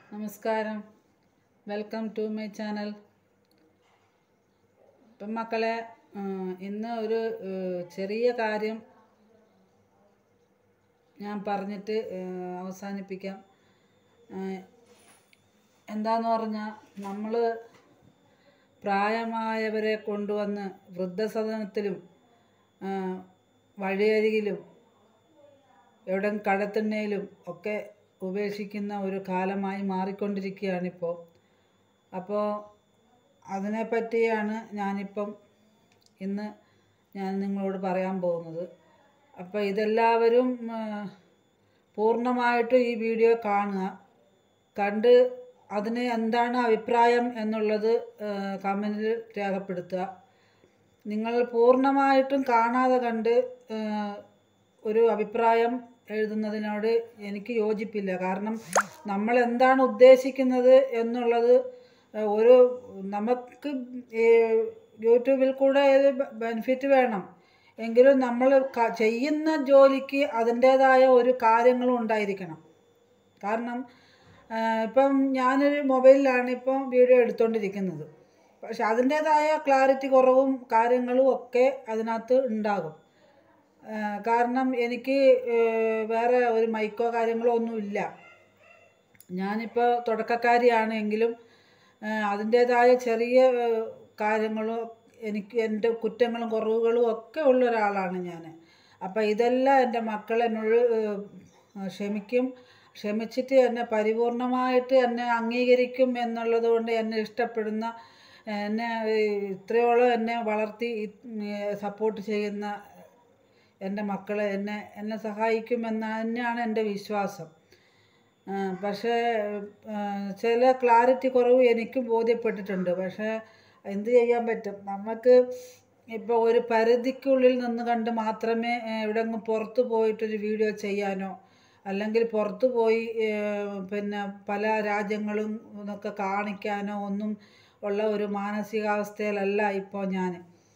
നമസ്കാരം welcome to my channel ഇപ്പം മക്കളെ ആ, ഇന്ന് ഒരു ഏ, ചെറിയ കാര്യം ഞാൻ പറഞ്ഞിട്ട് ഏ, അവസാനിപ്പിക്കാം ആ, എന്താന്ന് പറഞ്ഞാൽ നമ്മൾ പ്രായമായവരെ കൊണ്ടുവന്ന് വൃദ്ധസദനത്തിലും ആ, വഴിയരികിലും എവിടെ കടത്തിണ്ണയിലും ഒക്കെ ഉപേക്ഷിക്കുന്ന ഒരു കാലമായി മാറിക്കൊണ്ടിരിക്കുകയാണിപ്പോൾ അപ്പോൾ അതിനെപ്പറ്റിയാണ് ഞാനിപ്പം ഇന്ന് ഞാൻ നിങ്ങളോട് പറയാൻ പോകുന്നത് അപ്പോൾ ഇതെല്ലാവരും ആ, പൂർണ്ണമായിട്ടും ഈ വീഡിയോ കാണുക കണ്ട് അതിന് എന്താണ് അഭിപ്രായം എന്നുള്ളത് കമൻറ്റിൽ രേഖപ്പെടുത്തുക നിങ്ങൾ പൂർണ്ണമായിട്ടും കാണാതെ കണ്ട് ആ, ഒരു അഭിപ്രായം എഴുതുന്നതിനോട് എനിക്ക് യോജിപ്പില്ല കാരണം നമ്മൾ എന്താണ് ഉദ്ദേശിക്കുന്നത് എന്നുള്ളത് ആ, ഒരു നമുക്ക് ഈ യൂട്യൂബിൽ കൂടെ ഒരു ബെനിഫിറ്റ് വേണം എങ്കിലും നമ്മൾ ക- ചെയ്യുന്ന ജോലിക്ക് അതിൻ്റേതായ ഒരു കാര്യങ്ങളും ഉണ്ടായിരിക്കണം കാരണം ആ, ഇപ്പം ഞാനൊരു മൊബൈലിലാണ് ഇപ്പം വീഡിയോ എടുത്തുകൊണ്ടിരിക്കുന്നത് പക്ഷെ അതിൻ്റേതായ ക്ലാരിറ്റി കുറവും കാര്യങ്ങളും ഒക്കെ അതിനകത്ത് ഉണ്ടാകും ആ, കാരണം എനിക്ക് ഏ, വേറെ ഒരു മൈക്കോ കാര്യങ്ങളോ ഒന്നുമില്ല ഞാനിപ്പോൾ തുടക്കക്കാരിയാണ് എങ്കിലും അതിൻ്റേതായ ചെറിയ ഏ, കാര്യങ്ങളും എനിക്ക് എൻ്റെ കുറ്റങ്ങളും കുറവുകളും ഒക്കെ ഉള്ള ഒരാളാണ് ഞാൻ അപ്പം ഇതെല്ലാം എൻ്റെ മക്കൾ എന്നോട് ഏ, ക്ഷമിക്കും ക്ഷമിച്ചിട്ട് എന്നെ പരിപൂർണമായിട്ട് എന്നെ അംഗീകരിക്കും എന്നുള്ളത് കൊണ്ട് എന്നെ ഇഷ്ടപ്പെടുന്ന എന്നെ ഏ, ഇത്രയോളം എന്നെ വളർത്തി സപ്പോർട്ട് ചെയ്യുന്ന എൻ്റെ മക്കളെ എന്നെ എന്നെ സഹായിക്കുമെന്ന് തന്നെയാണ് എൻ്റെ വിശ്വാസം ആ, പക്ഷേ ആ, ചില ക്ലാരിറ്റി കുറവ് എനിക്കും ബോധ്യപ്പെട്ടിട്ടുണ്ട് പക്ഷേ എന്ത് ചെയ്യാൻ പറ്റും നമുക്ക് ഇപ്പോൾ ഒരു പരിധിക്കുള്ളിൽ നിന്ന് കണ്ട് മാത്രമേ ഏ, എവിടെയെങ്കിലും പുറത്ത് പോയിട്ടൊരു വീഡിയോ ചെയ്യാനോ അല്ലെങ്കിൽ പുറത്ത് പോയി ഏ, പിന്നെ പല രാജ്യങ്ങളും ഇതൊക്കെ കാണിക്കാനോ ഒന്നും ഉള്ള ഒരു മാനസികാവസ്ഥയിലല്ല ഇപ്പോൾ ഞാൻ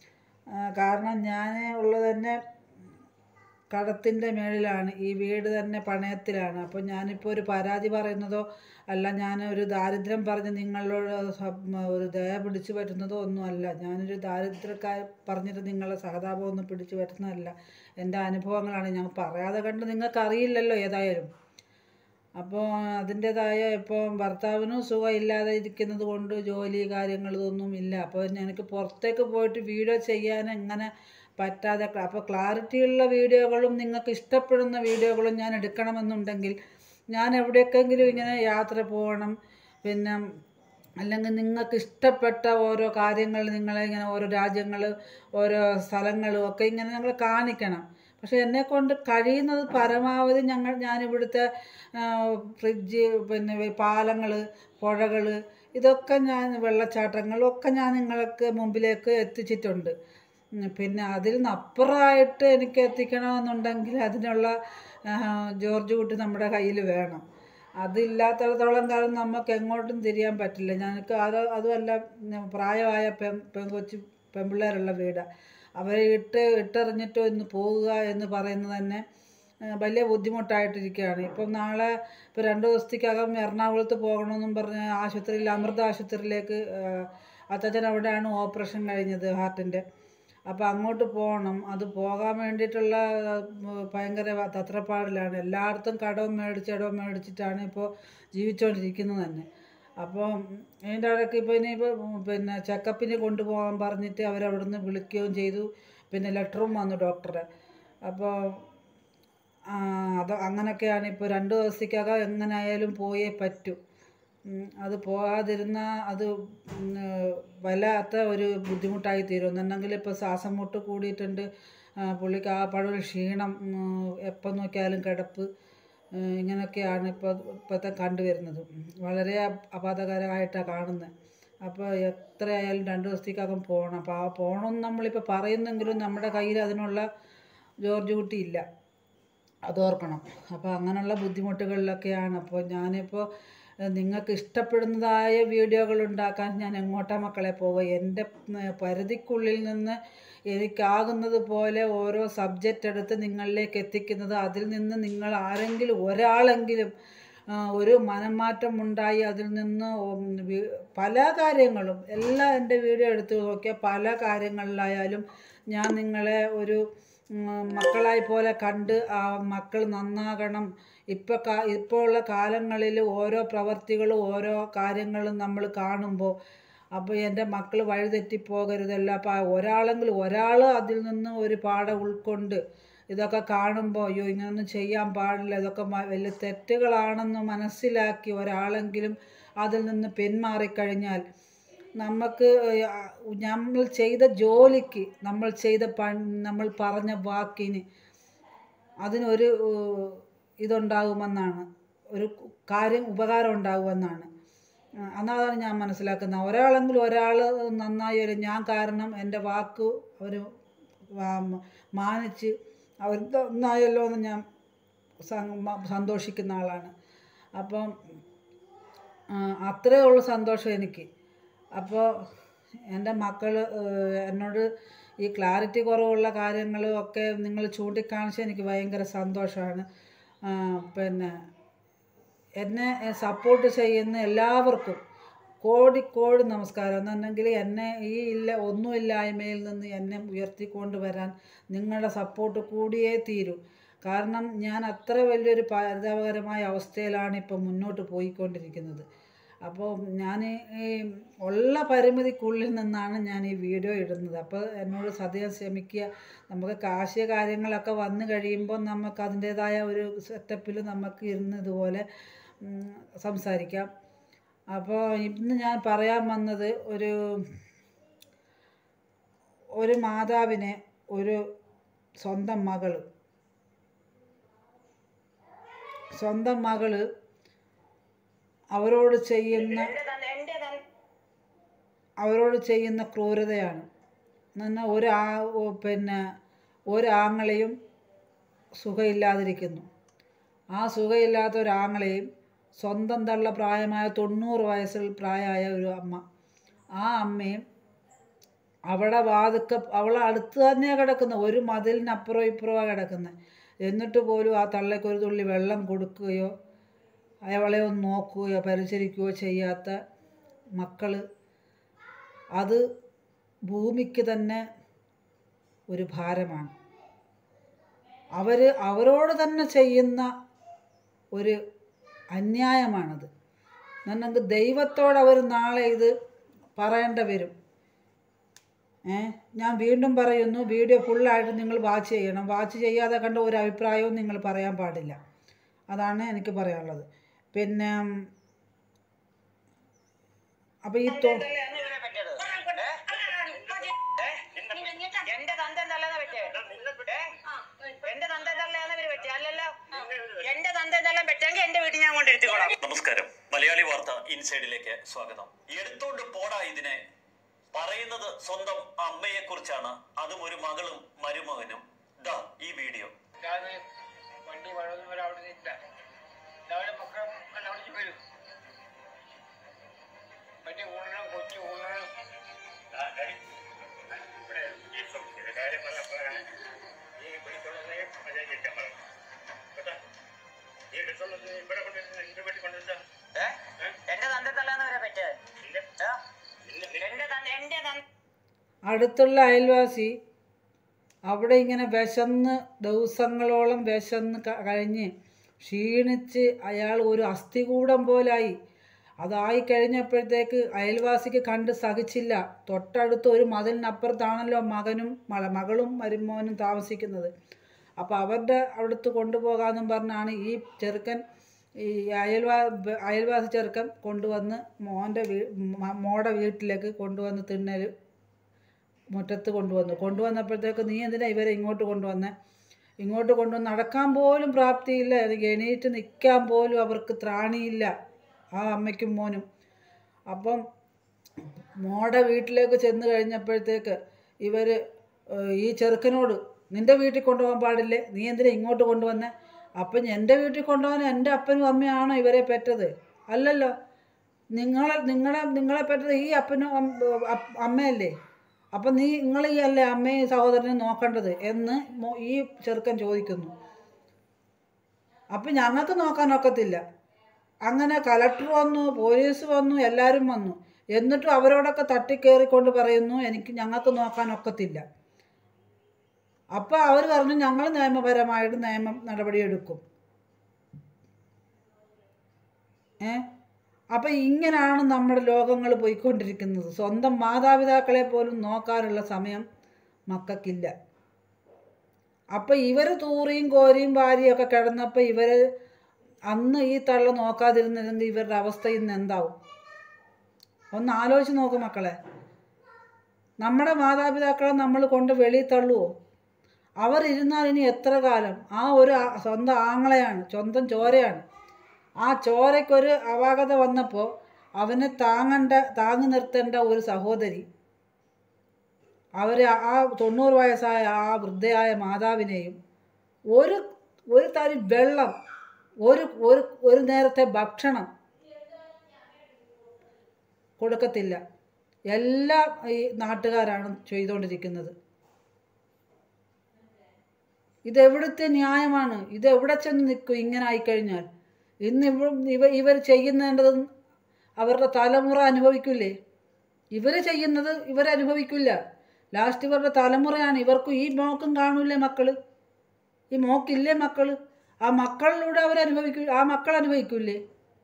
കാരണം ഞാൻ ഉള്ളത് തന്നെ കടത്തിൻ്റെ മേളിലാണ് ഈ വീട് തന്നെ പണയത്തിലാണ് അപ്പോൾ ഞാനിപ്പോൾ ഒരു പരാതി പറയുന്നതോ അല്ല ഞാൻ ഒരു ദാരിദ്ര്യം പറഞ്ഞ് നിങ്ങളോട് സബ് ഒരു ദയ പിടിച്ചു പറ്റുന്നതോ ഒന്നുമല്ല ഞാനൊരു ദാരിദ്ര്യക്കാർ പറഞ്ഞിട്ട് നിങ്ങളെ സഹതാപം ഒന്നും പിടിച്ചു പറ്റുന്നതല്ല എൻ്റെ അനുഭവങ്ങളാണ് ഞാൻ പറയാതെ കണ്ട് നിങ്ങൾക്ക് അറിയില്ലല്ലോ ഏതായാലും അപ്പോൾ അതിൻ്റേതായ ഇപ്പോൾ ഭർത്താവിനും സുഖം ഇല്ലാതെ ഇരിക്കുന്നത് കൊണ്ട് ജോലി കാര്യങ്ങൾ ഇതൊന്നും ഇല്ല അപ്പോൾ എനിക്ക് പുറത്തേക്ക് പോയിട്ട് വീഡിയോ ചെയ്യാൻ എങ്ങനെ പറ്റാതെ അപ്പോൾ ക്ലാരിറ്റിയുള്ള വീഡിയോകളും നിങ്ങൾക്ക് ഇഷ്ടപ്പെടുന്ന വീഡിയോകളും ഞാൻ എടുക്കണമെന്നുണ്ടെങ്കിൽ ഞാൻ എവിടേക്കെങ്കിലും ഇങ്ങനെ യാത്ര പോകണം പിന്നെ അല്ലെങ്കിൽ നിങ്ങൾക്ക് ഇഷ്ടപ്പെട്ട ഓരോ കാര്യങ്ങൾ നിങ്ങളെ ഇങ്ങനെ ഓരോ രാജ്യങ്ങൾ ഓരോ സ്ഥലങ്ങളും ഒക്കെ ഇങ്ങനെ ഞങ്ങൾ കാണിക്കണം പക്ഷെ എന്നെ കൊണ്ട് കഴിയുന്നത് പരമാവധി ഞങ്ങൾ ഞാനിവിടുത്തെ ഫ്രിഡ്ജ് പിന്നെ പാലങ്ങൾ പുഴകൾ ഇതൊക്കെ ഞാൻ വെള്ളച്ചാട്ടങ്ങളും ഒക്കെ ഞാൻ നിങ്ങൾക്ക് മുമ്പിലേക്ക് എത്തിച്ചിട്ടുണ്ട് ഉം, പിന്നെ അതിൽ നിന്ന് അപ്പുറമായിട്ട് എനിക്ക് എത്തിക്കണമെന്നുണ്ടെങ്കിൽ അതിനുള്ള ആ, ജോർജ് കുട്ടി നമ്മുടെ കയ്യിൽ വേണം അതില്ലാത്തിടത്തോളം കാലം നമുക്ക് എങ്ങോട്ടും തിരിയാൻ പറ്റില്ല ഞങ്ങൾക്ക് അത് അതുമല്ല ഉം, പ്രായമായ പെൺ പെൺകൊച്ചു പെൺപിള്ളേരുള്ള വീടാണ് അവരെ ഇട്ട് ഇട്ടെറിഞ്ഞിട്ട് ഒന്ന് പോവുക എന്ന് പറയുന്നത് തന്നെ ആ, വലിയ ബുദ്ധിമുട്ടായിട്ടിരിക്കുകയാണ് ഇപ്പം നാളെ ഇപ്പോൾ രണ്ട് ദിവസത്തേക്കകം എറണാകുളത്ത് പോകണമെന്നും പറഞ്ഞ് ആശുപത്രിയിൽ അമൃത ആശുപത്രിയിലേക്ക് അത്തച്ഛൻ അവിടെയാണ് ഓപ്പറേഷൻ കഴിഞ്ഞത് ഹാർട്ടിൻ്റെ അപ്പോൾ അങ്ങോട്ട് പോകണം അത് പോകാൻ വേണ്ടിയിട്ടുള്ള ഉം, ഭയങ്കര തത്രപ്പാടിലാണ് എല്ലായിടത്തും കടവും മേടിച്ച് ഇടവും മേടിച്ചിട്ടാണ് ഇപ്പോൾ ജീവിച്ചുകൊണ്ടിരിക്കുന്നത് തന്നെ അപ്പോൾ അതിൻ്റെ ഇടയ്ക്ക് ഇപ്പോൾ ഇനിയിപ്പോൾ പിന്നെ ചെക്കപ്പിന് കൊണ്ടുപോകാൻ പറഞ്ഞിട്ട് അവരവിടുന്ന് വിളിക്കുകയും ചെയ്തു പിന്നെ ലെറ്ററും വന്നു ഡോക്ടറെ അപ്പോൾ ആ, അത് അങ്ങനെയൊക്കെയാണ് ഇപ്പോൾ രണ്ട് ദിവസത്തേക്കകം എങ്ങനെയായാലും പോയേ പറ്റൂ ഉം, അത് പോകാതിരുന്ന അത് ഉം, വല്ലാത്ത ഒരു ബുദ്ധിമുട്ടായി തീരും എന്നുണ്ടെങ്കിൽ ഇപ്പോൾ ശ്വാസം മുട്ട് കൂടിയിട്ടുണ്ട് ആ, പുള്ളിക്ക് ആ പഴയ ക്ഷീണം ഉം, എപ്പം നോക്കിയാലും കിടപ്പ് ഉം, ഇങ്ങനെയൊക്കെയാണ് ഇപ്പോൾ ഇപ്പോഴത്തെ കണ്ടുവരുന്നത് ഉം, വളരെ അപാതകരമായിട്ടാണ് കാണുന്നത് അപ്പോൾ എത്രയായാലും രണ്ട് ദിവസത്തേക്കകം പോകണം അപ്പോൾ ആ പോകണമെന്ന് നമ്മളിപ്പോൾ പറയുന്നെങ്കിലും നമ്മുടെ കയ്യിൽ അതിനുള്ള ജോർജ് കുട്ടി ഇല്ല അതോർക്കണം അപ്പോൾ അങ്ങനെയുള്ള ബുദ്ധിമുട്ടുകളിലൊക്കെയാണ് അപ്പോൾ ഞാനിപ്പോൾ ഏഹ്, നിങ്ങൾക്ക് ഇഷ്ടപ്പെടുന്നതായ വീഡിയോകൾ ഉണ്ടാക്കാൻ ഞാൻ എങ്ങോട്ടാ മക്കളെ പോവുക എൻ്റെ ഏഹ്, പരിധിക്കുള്ളിൽ നിന്ന് എനിക്കാകുന്നത് പോലെ ഓരോ സബ്ജക്റ്റ് എടുത്ത് നിങ്ങളിലേക്ക് എത്തിക്കുന്നത് അതിൽ നിന്ന് നിങ്ങൾ ആരെങ്കിലും ഒരാളെങ്കിലും ആ, ഒരു മനംമാറ്റം ഉണ്ടായി അതിൽ നിന്ന് ഉം വി- പല കാര്യങ്ങളും എല്ലാം എൻ്റെ വീഡിയോ എടുത്ത് നോക്കിയാൽ പല കാര്യങ്ങളിലായാലും ഞാൻ നിങ്ങളെ ഒരു ഉം, മക്കളായി പോലെ കണ്ട് ആ മക്കൾ നന്നാകണം ഇപ്പം കാ ഇപ്പോൾ ഉള്ള കാലങ്ങളിൽ ഓരോ പ്രവർത്തികളും ഓരോ കാര്യങ്ങളും നമ്മൾ കാണുമ്പോൾ അപ്പോൾ എൻ്റെ മക്കൾ വഴിതെറ്റിപ്പോകരുതല്ലോ അപ്പോൾ ഒരാളെങ്കിലും ഒരാൾ അതിൽ നിന്ന് ഒരു പാഠം ഉൾക്കൊണ്ട് ഇതൊക്കെ കാണുമ്പോൾ അയ്യോ ഇങ്ങനൊന്നും ചെയ്യാൻ പാടില്ല ഇതൊക്കെ മ- വലിയ തെറ്റുകളാണെന്ന് മനസ്സിലാക്കി ഒരാളെങ്കിലും അതിൽ നിന്ന് പിന്മാറിക്കഴിഞ്ഞാൽ നമുക്ക് നമ്മൾ ചെയ്ത ജോലിക്ക് നമ്മൾ ചെയ്ത പൺ നമ്മൾ പറഞ്ഞ വാക്കിന് അതിനൊരു ഏഹ്, ഇതുണ്ടാകുമെന്നാണ് ഒരു കാര്യം ഉപകാരം ഉണ്ടാകുമെന്നാണ് ആ, അതാണ് ഞാൻ മനസ്സിലാക്കുന്നത് ഒരാളെങ്കിലും ഒരാൾ നന്നായി വരും ഞാൻ കാരണം എൻ്റെ വാക്ക് അവർ മാനിച്ച് അവർ നന്നായല്ലോ എന്ന് ഞാൻ സ- മ- സന്തോഷിക്കുന്ന ആളാണ് അപ്പം ആ, അത്രേ ഉള്ളൂ സന്തോഷം എനിക്ക് അപ്പോൾ എൻ്റെ മക്കൾ എന്നോട് ഈ ക്ലാരിറ്റി കുറവുള്ള കാര്യങ്ങളും ഒക്കെ നിങ്ങൾ ചൂണ്ടിക്കാണിച്ച് എനിക്ക് ഭയങ്കര സന്തോഷമാണ് ആ, പിന്നെ എന്നെ സപ്പോർട്ട് ചെയ്യുന്ന എല്ലാവർക്കും കോടി കോടി നമസ്കാരം എന്നുണ്ടെങ്കിൽ എന്നെ ഈ ഇല്ല ഒന്നുമില്ലായ്മയിൽ നിന്ന് എന്നെ ഉയർത്തിക്കൊണ്ട് വരാൻ നിങ്ങളുടെ സപ്പോർട്ട് കൂടിയേ തീരൂ കാരണം ഞാൻ അത്ര വലിയൊരു പരിതാപകരമായ അവസ്ഥയിലാണ് ഇപ്പം മുന്നോട്ട് പോയിക്കൊണ്ടിരിക്കുന്നത് അപ്പോൾ ഞാൻ ഈ ഉള്ള പരിമിതിക്കുള്ളിൽ നിന്നാണ് ഞാൻ ഈ വീഡിയോ ഇടുന്നത് അപ്പോൾ എന്നോട് സദ്യം ക്ഷമിക്കുക നമുക്ക് കാർഷിക കാര്യങ്ങളൊക്കെ വന്നു കഴിയുമ്പോൾ നമുക്ക് അതിൻ്റേതായ ഒരു സെറ്റപ്പിൽ നമുക്ക് ഇരുന്ന് ഇതുപോലെ ഉം, സംസാരിക്കാം അപ്പോൾ ഇന്ന് ഞാൻ പറയാൻ വന്നത് ഒരു ഒരു മാതാവിനെ ഒരു സ്വന്തം മകള് സ്വന്തം മകള് അവരോട് ചെയ്യുന്ന അവരോട് ചെയ്യുന്ന ക്രൂരതയാണ് എന്നാൽ ഒരു ആ ഓ- പിന്നെ ഒരാങ്ങളെയും സുഖമില്ലാതിരിക്കുന്നു ആ സുഖമില്ലാത്ത ഒരാങ്ങളെയും സ്വന്തം തള്ള പ്രായമായ തൊണ്ണൂറ് വയസ്സിൽ പ്രായമായ ഒരു അമ്മ ആ അമ്മയും അവിടെ വാതുക്ക അവളെ അടുത്ത് തന്നെയാണ് കിടക്കുന്നത് ഒരു മതിലിനപ്പുറം ഇപ്പുറമാണ് കിടക്കുന്നത് എന്നിട്ട് പോലും ആ തള്ളയ്ക്ക് ഒരു തുള്ളി വെള്ളം കൊടുക്കുകയോ അവളെ ഒന്ന് നോക്കുകയോ പരിചരിക്കുകയോ ചെയ്യാത്ത മക്കൾ അത് ഭൂമിക്ക് തന്നെ ഒരു ഭാരമാണ് അവർ അവരോട് തന്നെ ചെയ്യുന്ന ഒരു അന്യായമാണത് എന്നുണ്ടെങ്കിൽ ദൈവത്തോട് അവർ നാളെ ഇത് പറയേണ്ട വരും ഏ ഞാൻ വീണ്ടും പറയുന്നു വീഡിയോ ഫുള്ളായിട്ട് നിങ്ങൾ വാച്ച് ചെയ്യണം വാച്ച് ചെയ്യാതെ കണ്ട ഒരു അഭിപ്രായവും നിങ്ങൾ പറയാൻ പാടില്ല അതാണ് എനിക്ക് പറയാനുള്ളത് പിന്നെ അപ്പോൾ ഈ തോ എന്റെ തന്ത തള്ളേന്ന് പറ്റേ എന്റെ തന്ത തള്ളേന്ന് ഇവര് പറ്റേ അല്ലല്ലോ എന്റെ തന്ത തള്ളൻ പറ്റെങ്കിൽ എന്റെ വീട്ടിൽ ഞാൻ കൊണ്ടിരുത്തിക്കോളാം നമസ്കാരം മലയാളി വാർത്ത ഇൻസൈഡിലേക്ക് സ്വാഗതം എടുത്തോണ്ട് പോടാ ഇതിനെ പറയുന്നത് സ്വന്തം അമ്മയെ കുറിച്ചാണ് അതും ഒരു മകളും മരുമകനും ദാ ഈ വീഡിയോ ഞാൻ വണ്ടി വളർന്നു വരെ അവിടെ നിന്നില്ല രാവിലെ മക്കൾ അവിടെ വരും മറ്റേ ഊണണം കൊച്ചി ഊണണം ഇവിടെ ഈ സംശയം കാര്യം പറഞ്ഞപ്പോഴാണ് ഈ വിളിച്ചുള്ളത് മഴ കിട്ടാൻ പറഞ്ഞു കേട്ടാ ഈ എടുത്തുള്ളത് ഇവിടെ കൊണ്ടുവരുന്നത് എന്റെ വീട്ടിൽ കൊണ്ടുവരുന്നത് എന്റെ തന്ത തള്ളേന്ന് ഇവരെ പറ്റേ എന്റെ തന്ത എന്റെ തന്ത അടുത്തുള്ള അയൽവാസി അവിടെ ഇങ്ങനെ വിശന്ന് ദിവസങ്ങളോളം വിശന്ന് ക- കഴിഞ്ഞ് ക്ഷീണിച്ച് അയാൾ ഒരു അസ്ഥികൂടം പോലായി അതായി കഴിഞ്ഞപ്പോഴത്തേക്ക് അയൽവാസിക്ക് കണ്ട് സഹിച്ചില്ല തൊട്ടടുത്ത് ഒരു മതിലിനപ്പുറത്താണല്ലോ മകനും മള മകളും മരുമോനും താമസിക്കുന്നത് അപ്പോൾ അവരുടെ അടുത്ത് കൊണ്ടുപോകാമെന്നും പറഞ്ഞാണ് ഈ ചെറുക്കൻ ഈ അയൽവാ അയൽവാസി ചെറുക്കൻ കൊണ്ടുവന്ന് മോൻ്റെ വീ മ- മോടെ വീട്ടിലേക്ക് കൊണ്ടുവന്ന് തിണ്ണൽ മുറ്റത്ത് കൊണ്ടുവന്നു കൊണ്ടുവന്നപ്പോഴത്തേക്ക് നീ എന്തിനാ ഇവരെ ഇങ്ങോട്ട് കൊണ്ടുവന്നേ ഇങ്ങോട്ട് കൊണ്ടുവന്ന് നടക്കാൻ പോലും പ്രാപ്തിയില്ല എനിക്ക് എണീറ്റ് നിൽക്കാൻ പോലും അവർക്ക് ത്രാണിയില്ല ആ അമ്മയ്ക്കും മോനും അപ്പം മോടെ വീട്ടിലേക്ക് ചെന്ന് കഴിഞ്ഞപ്പോഴത്തേക്ക് ഇവർ ഈ ചെറുക്കനോട് നിൻ്റെ വീട്ടിൽ കൊണ്ടുപോകാൻ പാടില്ലേ നീ എന്തിനാ ഇങ്ങോട്ട് കൊണ്ടുവന്നേ അപ്പം എൻ്റെ വീട്ടിൽ കൊണ്ടുപോകാൻ എൻ്റെ അപ്പനും അമ്മയാണോ ഇവരെ പെറ്റത് അല്ലല്ലോ നിങ്ങളെ നിങ്ങളെ നിങ്ങളെ പെറ്റത് ഈ അപ്പനും അം- അപ്പ- അമ്മയല്ലേ അപ്പം നീ നിങ്ങൾ ഈ അല്ലേ അമ്മയും സഹോദരനെ നോക്കേണ്ടത് എന്ന് മോ- ഈ ചെറുക്കൻ ചോദിക്കുന്നു അപ്പം ഞങ്ങൾക്ക് നോക്കാൻ ഒക്കത്തില്ല അങ്ങനെ കലക്ടർ വന്നു പോലീസ് വന്നു എല്ലാവരും വന്നു എന്നിട്ടും അവരോടൊക്കെ തട്ടിക്കേറിക്കൊണ്ട് പറയുന്നു എനിക്ക് ഞങ്ങൾക്ക് നോക്കാൻ ഒക്കത്തില്ല അപ്പോൾ അവർ പറഞ്ഞു ഞങ്ങൾ നിയമപരമായിട്ട് നിയമം നടപടിയെടുക്കും ഏ അപ്പം ഇങ്ങനെയാണ് നമ്മുടെ ലോകങ്ങൾ പോയിക്കൊണ്ടിരിക്കുന്നത് സ്വന്തം മാതാപിതാക്കളെ പോലും നോക്കാനുള്ള സമയം മക്കൾക്കില്ല അപ്പം ഇവർ തൂറിയും കോരിയും വാരിയും ഒക്കെ കിടന്നപ്പോൾ ഇവർ അന്ന് ഈ തള്ള നോക്കാതിരുന്നില്ലെങ്കിൽ ഇവരുടെ അവസ്ഥ ഇന്ന് എന്താവും ഒന്ന് ആലോചിച്ച് നോക്ക് മക്കളെ നമ്മുടെ മാതാപിതാക്കളെ നമ്മൾ കൊണ്ട് വെളിയിൽ തള്ളുവോ അവർ ഇരുന്നാൽ ഇനി എത്ര കാലം ആ ഒരു ആ- സ്വന്തം ആങ്ങളെയാണ് സ്വന്തം ചോരയാണ് ആ ചോരയ്ക്കൊരു അപാകത വന്നപ്പോൾ അവനെ താങ്ങണ്ട താങ്ങി നിർത്തേണ്ട ഒരു സഹോദരി അവർ ആ തൊണ്ണൂറ് വയസ്സായ ആ വൃദ്ധയായ മാതാവിനെയും ഒരു ഒരു തരി വെള്ളം ഒരു ഒരു ഒരു നേരത്തെ ഭക്ഷണം കൊടുക്കത്തില്ല എല്ലാം ഈ നാട്ടുകാരാണ് ചെയ്തുകൊണ്ടിരിക്കുന്നത് ഇതെവിടുത്തെ ന്യായമാണ് ഇത് എവിടെ ചെന്ന് നിൽക്കും ഇങ്ങനെ ആയിക്കഴിഞ്ഞാൽ ഇന്ന് ഇവ ഇവ ഇവർ ചെയ്യുന്നേണ്ടത് അവരുടെ തലമുറ അനുഭവിക്കില്ലേ ഇവർ ചെയ്യുന്നത് ഇവരനുഭവിക്കില്ല ലാസ്റ്റ് ഇവരുടെ തലമുറയാണ് ഇവർക്കും ഈ മോക്കും കാണൂലേ മക്കള് ഈ മോക്കില്ലേ മക്കള് ആ മക്കളിലൂടെ അവർ അനുഭവിക്കൂ ആ മക്കൾ അനുഭവിക്കൂലേ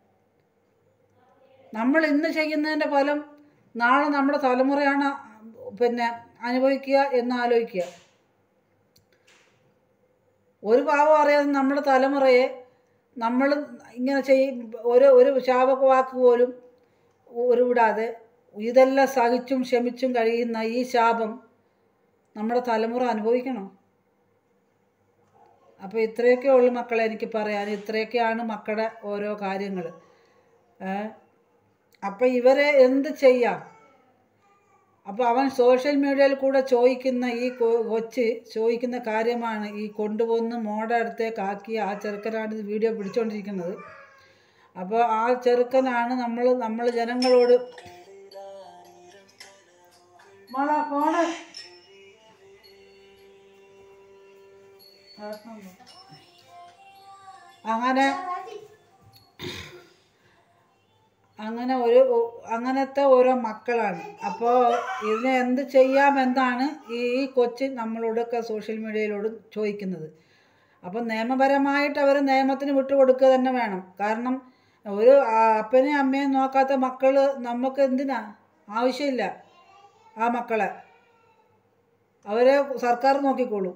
നമ്മൾ ഇന്ന് ചെയ്യുന്നതിൻ്റെ ഫലം നാളെ നമ്മുടെ തലമുറയാണ് പിന്നെ അനുഭവിക്കുക എന്ന് ആലോചിക്കുക ഒരു പാവം അറിയാതെ നമ്മുടെ തലമുറയെ നമ്മൾ ഇങ്ങനെ ചെയ്യും ഒരു ഒരു ശാപവാക്ക് പോലും ഉരുവിടാതെ ഇതെല്ലാം സഹിച്ചും ക്ഷമിച്ചും കഴിയുന്ന ഈ ശാപം നമ്മുടെ തലമുറ അനുഭവിക്കണോ അപ്പോൾ ഇത്രയൊക്കെ ഉള്ളു മക്കളെ എനിക്ക് പറയാൻ ഇത്രയൊക്കെയാണ് മക്കളുടെ ഓരോ കാര്യങ്ങൾ അപ്പം ഇവരെ എന്ത് ചെയ്യാം അപ്പോൾ അവൻ സോഷ്യൽ മീഡിയയിൽ കൂടെ ചോദിക്കുന്ന ഈ കൊ- കൊച്ച് ചോദിക്കുന്ന കാര്യമാണ് ഈ കൊണ്ടുവന്ന് മോടെ അടുത്തേക്ക് ആക്കി ആ ചെറുക്കനാണ് ഇത് വീഡിയോ പിടിച്ചുകൊണ്ടിരിക്കുന്നത് അപ്പോൾ ആ ചെറുക്കനാണ് നമ്മൾ നമ്മൾ ജനങ്ങളോട് മോളെ ഫോണ് അങ്ങനെ അങ്ങനെ ഒരു അങ്ങനത്തെ ഓരോ മക്കളാണ് അപ്പോൾ ഇതിനെ എന്ത് ചെയ്യാമെന്നാണ് ഈ ഈ കൊച്ച് നമ്മളോടൊക്കെ സോഷ്യൽ മീഡിയയിലോട് ചോദിക്കുന്നത് അപ്പം നിയമപരമായിട്ട് അവർ നിയമത്തിന് വിട്ടുകൊടുക്കുക തന്നെ വേണം കാരണം ഒരു ആ, അപ്പനെയും അമ്മയും നോക്കാത്ത മക്കൾ നമുക്ക് എന്തിനാ ആവശ്യമില്ല ആ മക്കളെ അവരെ സർക്കാർ നോക്കിക്കോളും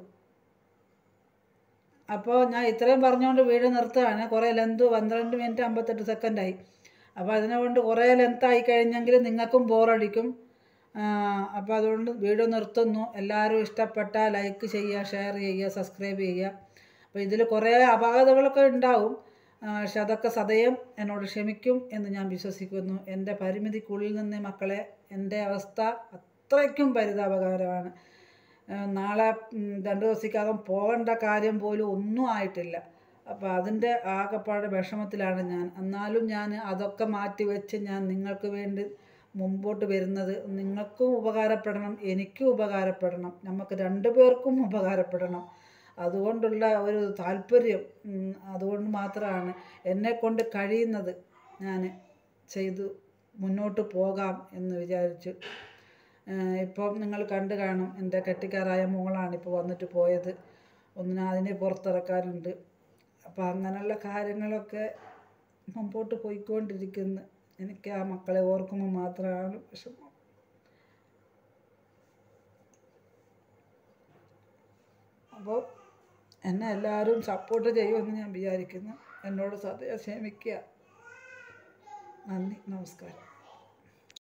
അപ്പോൾ ഞാൻ ഇത്രയും പറഞ്ഞുകൊണ്ട് വീഡിയോ നിർത്തുകയാണ് കുറേ ലെന്ത് പന്ത്രണ്ട് മിനിറ്റ് അമ്പത്തെട്ട് സെക്കൻഡായി അപ്പോൾ അതിനെ കൊണ്ട് കുറേ ലെങ്ത് ആയി കഴിഞ്ഞെങ്കിൽ നിങ്ങൾക്കും ബോറടിക്കും അപ്പോൾ അതുകൊണ്ട് വീഡിയോ നിർത്തുന്നു എല്ലാവരും ഇഷ്ടപ്പെട്ട ലൈക്ക് ചെയ്യുക ഷെയർ ചെയ്യുക സബ്സ്ക്രൈബ് ചെയ്യുക അപ്പോൾ ഇതിൽ കുറേ അപാകതകളൊക്കെ ഉണ്ടാവും ആ, പക്ഷെ അതൊക്കെ സദയം എന്നോട് ക്ഷമിക്കും എന്ന് ഞാൻ വിശ്വസിക്കുന്നു എൻ്റെ പരിമിതിക്കുള്ളിൽ നിന്ന് മക്കളെ എൻ്റെ അവസ്ഥ അത്രയ്ക്കും പരിതാപകരമാണ് ആ, നാളെ ഉം, രണ്ട് ദിവസത്തേക്കകം പോകേണ്ട കാര്യം പോലും ഒന്നും ആയിട്ടില്ല അപ്പോൾ അതിൻ്റെ ആകപ്പാട് വിഷമത്തിലാണ് ഞാൻ എന്നാലും ഞാൻ അതൊക്കെ മാറ്റി വെച്ച് ഞാൻ നിങ്ങൾക്ക് വേണ്ടി മുമ്പോട്ട് വരുന്നത് നിങ്ങൾക്കും ഉപകാരപ്പെടണം എനിക്കും ഉപകാരപ്പെടണം നമുക്ക് രണ്ടു പേർക്കും ഉപകാരപ്പെടണം അതുകൊണ്ടുള്ള ഒരു താല്പര്യം ഉം, അതുകൊണ്ട് മാത്രമാണ് എന്നെ കൊണ്ട് കഴിയുന്നത് ഞാൻ ചെയ്തു മുന്നോട്ട് പോകാം എന്ന് വിചാരിച്ചു ഏഹ് ഇപ്പം നിങ്ങൾ കണ്ടു കാണും എൻ്റെ കെട്ടിക്കാറായ മോളാണ് ഇപ്പോൾ വന്നിട്ട് പോയത് ഒന്നിനെ അതിനെ പുറത്തിറക്കാനുണ്ട് അപ്പം അങ്ങനെയുള്ള കാര്യങ്ങളൊക്കെ മുമ്പോട്ട് പോയിക്കൊണ്ടിരിക്കുന്നു എനിക്ക് ആ മക്കളെ ഓർക്കുമ്പോൾ മാത്രമാണ് വിഷമം അപ്പോൾ എന്നെ എല്ലാവരും സപ്പോർട്ട് ചെയ്യുമെന്ന് ഞാൻ വിചാരിക്കുന്നു എന്നോട് സദയം ക്ഷമിക്കുക നന്ദി നമസ്കാരം